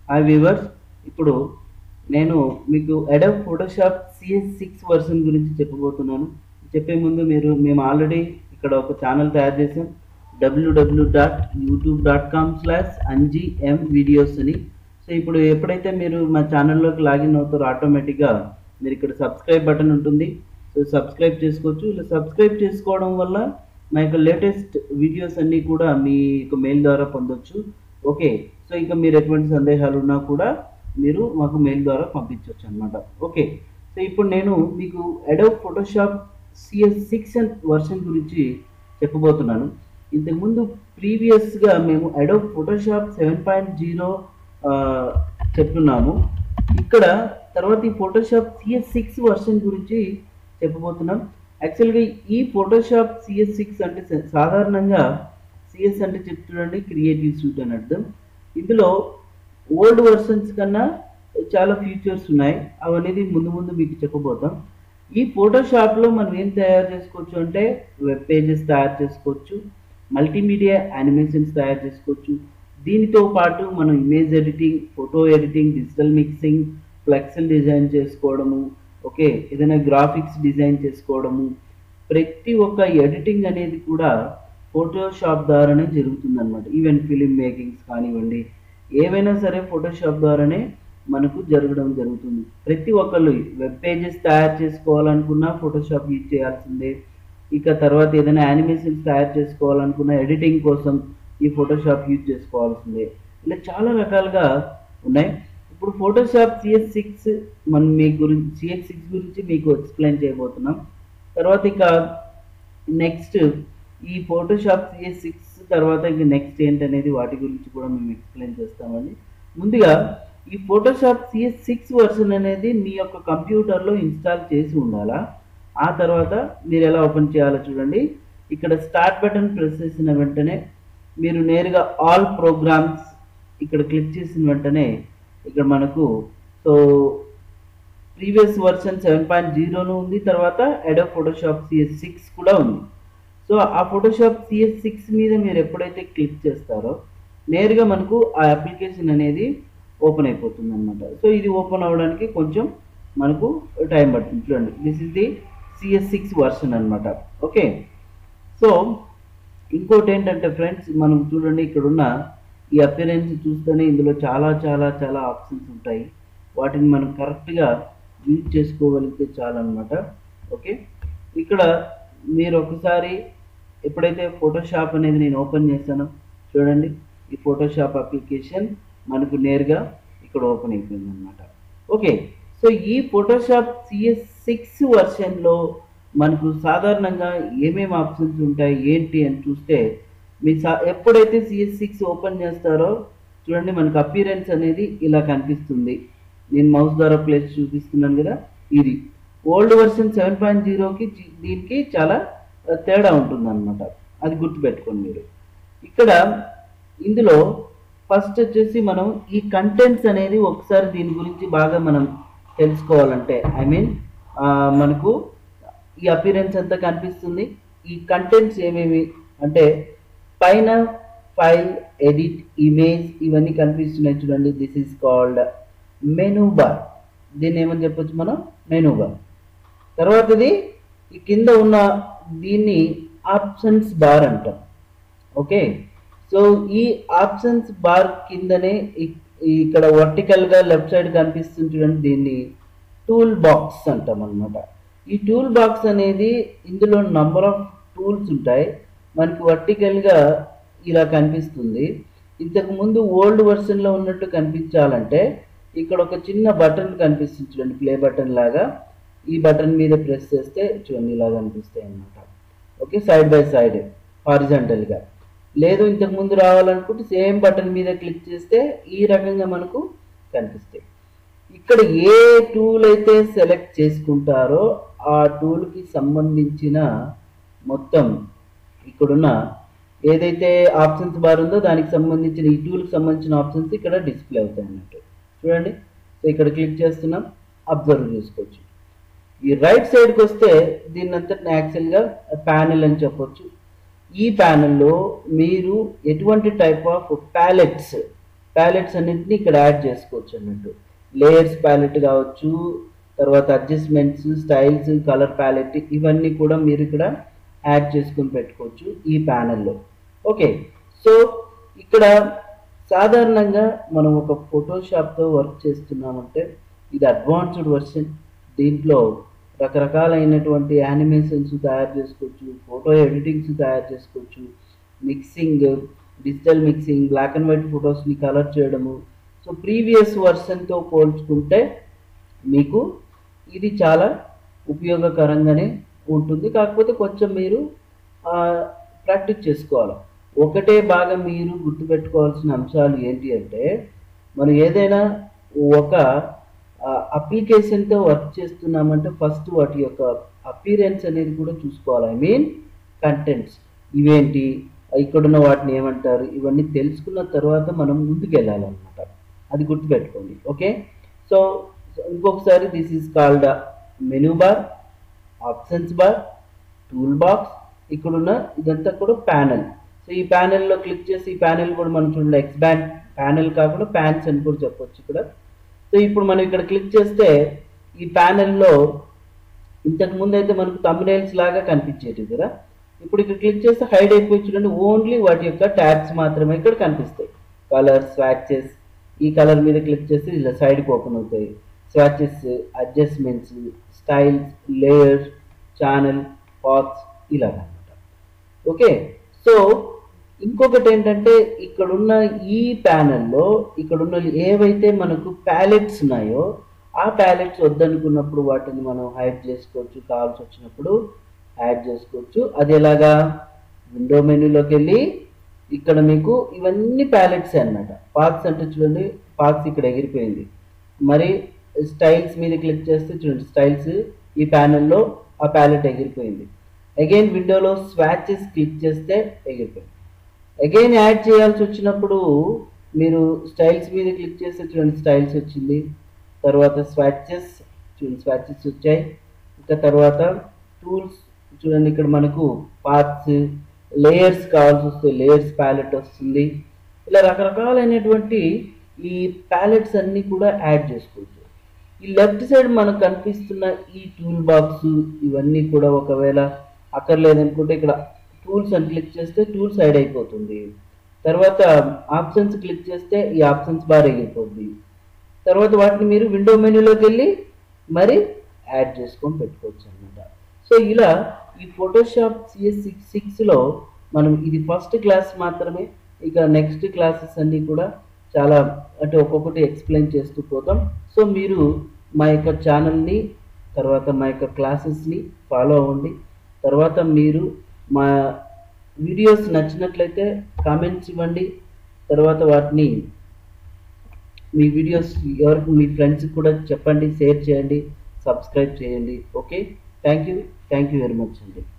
hi weavers ఇప్పుడు నేను మీకు Adobe Photoshop CS six version గురించి చెప్పబోతున్నాను చెప్పే ముందు మీరు మేము ఆల్రెడీ ఇక్కడ ఒక ఛానల్ తయారు చేసాం WWW dot YouTube dot com slash Anji M videos అని సో ఇప్పుడు ఎప్పుడైతే మీరు మా ఛానల్లోకి లాగిన్ అవుతారో ఆటోమేటిక్గా మీరు ఇక్కడ సబ్స్క్రైబ్ బటన్ ఉంటుంది సో సబ్స్క్రైబ్ చేసుకోవచ్చు ఇలా సబ్స్క్రైబ్ చేసుకోవడం వల్ల మా యొక్క లేటెస్ట్ వీడియోస్ అన్నీ కూడా మీ యొక్క మెయిల్ ద్వారా పొందొచ్చు ఓకే సో ఇంకా మీరు ఎటువంటి సందేహాలు ఉన్నా కూడా మీరు మాకు మెయిల్ ద్వారా పంపించవచ్చు అనమాట ఓకే సో ఇప్పుడు నేను మీకు Adobe Photoshop CS six version గురించి చెప్పబోతున్నాను ఇంతకుముందు ప్రీవియస్గా మేము Adobe Photoshop seven point zero చెప్తున్నాము ఇక్కడ తర్వాత ఈ ఫోటోషాప్ సిఎస్ సిక్స్ వర్షన్ గురించి చెప్పబోతున్నాం యాక్చువల్గా ఈ ఫోటోషాప్ సిఎస్ సిక్స్ అంటే సా- సాధారణంగా సిఎస్ అంటే చెప్తుండండి క్రియేటివ్ సూట్ అని అర్థం ఇందులో ఓల్డ్ వర్షన్స్ కన్నా చాలా ఫీచర్స్ ఉన్నాయి అవనేది ముందు ముందు మీకు చెప్పబోతాం ఈ ఫోటోషాప్లో మనం ఏం తయారు చేసుకోవచ్చు అంటే వెబ్ పేజెస్ తయారు చేసుకోవచ్చు మల్టీమీడియా యానిమేషన్స్ తయారు చేసుకోవచ్చు దీనితో పాటు మనం image editing photo editing digital mixing ఫ్లెక్సల్ డిజైన్ చేసుకోవడము ఓకే ఏదైనా గ్రాఫిక్స్ డిజైన్ చేసుకోవడము ప్రతి ఒక్క ఎడిటింగ్ అనేది కూడా ఫోటోషాప్ ద్వారానే జరుగుతుంది అనమాట ఈవెన్ ఫిలిం మేకింగ్స్ కానివ్వండి ఏవైనా సరే ఫోటోషాప్ ద్వారానే మనకు జరగడం జరుగుతుంది ప్రతి ఒక్కళ్ళు వెబ్ పేజెస్ తయారు చేసుకోవాలనుకున్నా ఫోటోషాప్ యూజ్ చేయాల్సిందే ఇక తర్వాత ఏదైనా యానిమేషన్స్ తయారు చేసుకోవాలనుకున్న ఎడిటింగ్ కోసం ఈ ఫోటోషాప్ యూజ్ చేసుకోవాల్సిందే ఇలా చాలా రకాలుగా ఉన్నాయి ఇప్పుడు ఫోటోషాప్ సిఎస్ సిక్స్ మనం మీ గురించి సిఎస్ సిక్స్ గురించి మీకు ఎక్స్ప్లెయిన్ చేయబోతున్నాం తర్వాత ఇక నెక్స్ట్ ఈ ఫోటోషాప్ సిఎస్ సిక్స్ తర్వాత ఇంక నెక్స్ట్ ఏంటనేది వాటి గురించి కూడా మేము ఎక్స్ప్లెయిన్ చేస్తామండి ముందుగా ఈ ఫోటోషాప్ సిఎస్ సిక్స్ వర్షన్ అనేది మీ యొక్క కంప్యూటర్లో ఇన్స్టాల్ చేసి ఉండాలా ఆ తర్వాత మీరు ఎలా ఓపెన్ చేయాలో చూడండి ఇక్కడ స్టార్ట్ బటన్ ప్రెస్ చేసిన వెంటనే మీరు నేరుగా ఆల్ ప్రోగ్రామ్స్ ఇక్కడ క్లిక్ చేసిన వెంటనే ఇక్కడ మనకు so previous version seven point జీరోను ఉంది తర్వాత అడో ఫోటోషాప్ సిఎస్ సిక్స్ కూడా ఉంది సో ఆ ఫోటోషాప్ సిఎస్ సిక్స్ మీద మీరు ఎప్పుడైతే క్లిక్ చేస్తారో నేరుగా మనకు ఆ అప్లికేషన్ అనేది ఓపెన్ అయిపోతుంది అనమాట సో ఇది ఓపెన్ అవ్వడానికి కొంచెం మనకు టైం పడుతుంది చూడండి this is the CS six version అనమాట ఓకే సో ఇంకోటి ఏంటంటే ఫ్రెండ్స్ మనం చూడండి ఇక్కడ ఉన్న ఈ అపిరెన్స్ చూస్తేనే ఇందులో చాలా చాలా చాలా ఆప్షన్స్ ఉంటాయి వాటిని మనం కరెక్ట్గా యూజ్ చేసుకోగలిగితే చాలన్నమాట ఓకే ఇక్కడ మీరు ఒకసారి ఎప్పుడైతే ఫోటోషాప్ అనేది నేను ఓపెన్ చేశానో చూడండి ఈ ఫోటోషాప్ అప్లికేషన్ మనకు నేరుగా ఇక్కడ ఓపెన్ అయిపోయింది అనమాట ఓకే సో ఈ ఫోటోషాప్ సిఎస్ సిక్స్ వర్షన్లో మనకు సాధారణంగా ఏమేమి ఆప్షన్స్ ఉంటాయి ఏంటి అని చూస్తే మీ సా ఎప్పుడైతే సిఎస్ సిక్స్ ఓపెన్ చేస్తారో చూడండి మనకు అపీరెన్స్ అనేది ఇలా కనిపిస్తుంది నేను మౌస్ ద్వారా ప్లేస్ చూపిస్తున్నాను కదా ఇది ఓల్డ్ వర్షన్ సెవెన్ పాయింట్ జీరోకి దీనికి చాలా తేడా ఉంటుంది అనమాట అది గుర్తుపెట్టుకోండి మీరు ఇక్కడ ఇందులో ఫస్ట్ వచ్చేసి మనం ఈ కంటెంట్స్ అనేది ఒకసారి దీని గురించి బాగా మనం తెలుసుకోవాలంటే ఐ మీన్ మనకు ఈ అపీరెన్స్ అంతా కనిపిస్తుంది ఈ కంటెంట్స్ ఏమేమి అంటే పైన ఫైల్ ఎడిట్ ఇమేజ్ ఇవన్నీ కనిపిస్తున్నాయి చూడండి this is called menu bar దీన్ని ఏమని చెప్పొచ్చు మనం మెనూ బార్ తర్వాతది ఈ కింద ఉన్న దీన్ని ఆప్షన్స్ బార్ అంటాం ఓకే సో ఈ ఆప్షన్స్ బార్ కిందనే ఇ- ఇక్కడ వర్టికల్గా లెఫ్ట్ సైడ్ కనిపిస్తుంది చూడండి దీన్ని టూల్ బాక్స్ అంటాం అనమాట ఈ టూల్ బాక్స్ అనేది ఇందులో నంబర్ ఆఫ్ టూల్స్ ఉంటాయి మనకి వర్టికల్గా ఇలా కనిపిస్తుంది ఇంతకు ముందు ఓల్డ్ వెర్షన్లో ఉన్నట్టు కనిపించాలంటే ఇక్కడ ఒక చిన్న బటన్ కనిపిస్తుంది చూడండి ప్లే బటన్ లాగా ఈ బటన్ మీద ప్రెస్ చేస్తే చూడండి ఇలా కనిపిస్తాయి అన్నమాట ఓకే సైడ్ బై సైడ్ హారిజంటల్గా లేదు ఇంతకు ముందు రావాలనుకుంటే సేమ్ బటన్ మీద క్లిక్ చేస్తే ఈ రకంగా మనకు కనిపిస్తాయి ఇక్కడ ఏ టూల్ అయితే సెలెక్ట్ చేసుకుంటారో ఆ టూల్కి సంబంధించిన మొత్తం ఇక్కడున్న ఏదైతే ఆప్షన్స్ బార్ ఉందో దానికి సంబంధించిన ఈ టూల్కి సంబంధించిన ఆప్షన్స్ ఇక్కడ డిస్ప్లే అవుతాయి అన్నట్టు చూడండి సో ఇక్కడ క్లిక్ చేస్తున్నాం అబ్జర్వ్ చేసుకోవచ్చు ఈ రైట్ సైడ్కి వస్తే దీన్ని అంతటిని యాక్చువల్గా ప్యానెల్ అని చెప్పొచ్చు ఈ ప్యానెల్లో మీరు ఎటువంటి టైప్ ఆఫ్ ప్యాలెట్స్ ప్యాలెట్స్ అన్నింటినీ ఇక్కడ యాడ్ చేసుకోవచ్చు అన్నట్టు లేయర్స్ ప్యాలెట్ కావచ్చు తర్వాత అడ్జస్ట్మెంట్స్ స్టైల్స్ కలర్ ప్యాలెట్ ఇవన్నీ కూడా మీరు ఇక్కడ యాడ్ చేసుకొని పెట్టుకోవచ్చు ఈ ప్యానెల్లో ఓకే సో ఇక్కడ సాధారణంగా మనం ఒక ఫోటోషాప్తో వర్క్ చేస్తున్నామంటే ఇది అడ్వాన్స్డ్ వర్షన్ దీంట్లో రకరకాలైనటువంటి యానిమేషన్స్ తయారు చేసుకోవచ్చు ఫోటో ఎడిటింగ్స్ తయారు చేసుకోవచ్చు mixing digital mixing black and white ఫొటోస్ని కలర్ చేయడము సో ప్రీవియస్ వర్షన్తో పోల్చుకుంటే మీకు ఇది చాలా ఉపయోగకరంగానే ఉంటుంది కాకపోతే కొంచెం మీరు ప్రాక్టీస్ చేసుకోవాలి ఒకటే బాగా మీరు గుర్తుపెట్టుకోవాల్సిన అంశాలు ఏంటి అంటే మనం ఏదైనా ఒక అప్లికేషన్తో వర్క్ చేస్తున్నామంటే ఫస్ట్ వాటి యొక్క అపీరెన్స్ అనేది కూడా చూసుకోవాలి ఐ మీన్ కంటెంట్స్ ఇవేంటి ఇక్కడున్న వాటిని ఏమంటారు ఇవన్నీ తెలుసుకున్న తర్వాత మనం ముందుకు వెళ్ళాలన్నమాట అది గుర్తుపెట్టుకోండి ఓకే సో ఇంకొకసారి this is called menu bar options bar tool box ఇక్కడున్న ఇదంతా కూడా ప్యానెల్ సో ఈ ప్యానెల్లో క్లిక్ చేసి ఈ ప్యానెల్ కూడా మనం చూడండి ఎక్స్బాండ్ ప్యానెల్ కాకుండా ప్యాన్స్ అని కూడా చెప్పొచ్చు ఇక్కడ సో ఇప్పుడు మనం ఇక్కడ క్లిక్ చేస్తే ఈ ప్యానెల్లో ఇంతకు ముందు అయితే మనకు తమిళైల్స్ లాగా కనిపించేది కదా ఇప్పుడు ఇక్కడ క్లిక్ చేస్తే హైడ్ అయిపోయి చూడండి ఓన్లీ వాటి యొక్క ట్యాబ్స్ మాత్రమే ఇక్కడ కనిపిస్తాయి కలర్ స్వాచెస్ ఈ కలర్ మీద క్లిక్ చేస్తే ఇలా సైడ్కి ఓపెన్ అవుతాయి swatches adjustments styles layers channel paths ఇలా అనమాట ఓకే సో ఇంకొకటి ఏంటంటే ఇక్కడున్న ఈ ప్యానెల్లో ఇక్కడున్న ఏవైతే మనకు ప్యాలెట్స్ ఉన్నాయో ఆ ప్యాలెట్స్ వద్దనుకున్నప్పుడు వాటిని మనం హైడ్ చేసుకోవచ్చు కావాల్సి వచ్చినప్పుడు యాడ్ చేసుకోవచ్చు అది ఎలాగా విండో మెనూలోకి వెళ్ళి ఇక్కడ మీకు ఇవన్నీ ప్యాలెట్స్ అన్నమాట పార్క్స్ అంటే చూడండి పార్క్స్ ఇక్కడ ఎగిరిపోయింది మరి స్టైల్స్ మీద క్లిక్ చేస్తే చూడండి స్టైల్స్ ఈ ప్యానెల్లో ఆ ప్యాలెట్ ఎగిరిపోయింది అగైన్ విండోలో స్వాచెస్ క్లిక్ చేస్తే ఎగిరిపోయింది అగైన్ యాడ్ చేయాల్సి వచ్చినప్పుడు మీరు స్టైల్స్ మీద క్లిక్ చేస్తే చూడండి స్టైల్స్ వచ్చింది తర్వాత స్వాచెస్ చూడండి స్వాచెస్ వచ్చాయి ఇంకా తర్వాత టూల్స్ చూడండి ఇక్కడ మనకు పార్ట్స్ లేయర్స్ కావాల్సి వస్తే లేయర్స్ ప్యాలెట్ వస్తుంది ఇలా రకరకాలైనటువంటి ఈ ప్యాలెట్స్ అన్నీ కూడా యాడ్ చేసుకోవచ్చు ఈ లెఫ్ట్ సైడ్ మనకు కనిపిస్తున్న ఈ టూల్ బాక్స్ ఇవన్నీ కూడా ఒకవేళ అక్కర్లేదనుకుంటే ఇక్కడ టూల్స్ అని క్లిక్ చేస్తే టూల్స్ యాడ్ అయిపోతుంది తర్వాత ఆప్షన్స్ క్లిక్ చేస్తే ఈ ఆప్షన్స్ బార్ ఎగిరిపోద్ది తర్వాత వాటిని మీరు విండో మెనూలోకి వెళ్ళి మరి యాడ్ చేసుకొని పెట్టుకోవచ్చు అనమాట సో ఇలా ఈ ఫోటోషాప్ సిఎస్ సిక్స్ సిక్స్లో మనం ఇది ఫస్ట్ క్లాస్ మాత్రమే ఇక నెక్స్ట్ క్లాసెస్ అన్నీ కూడా చాలా అంటే ఒక్కొక్కటి ఎక్స్ప్లెయిన్ చేస్తూ పోతాం సో మీరు మా యొక్క ఛానల్ని తర్వాత మా యొక్క క్లాసెస్ని ఫాలో అవ్వండి తర్వాత మీరు మా వీడియోస్ నచ్చినట్లయితే కామెంట్స్ ఇవ్వండి తర్వాత వాటిని మీ వీడియోస్ ఎవరికి మీ ఫ్రెండ్స్కి కూడా చెప్పండి షేర్ చేయండి సబ్స్క్రైబ్ చేయండి okay thank you thank you very much అండి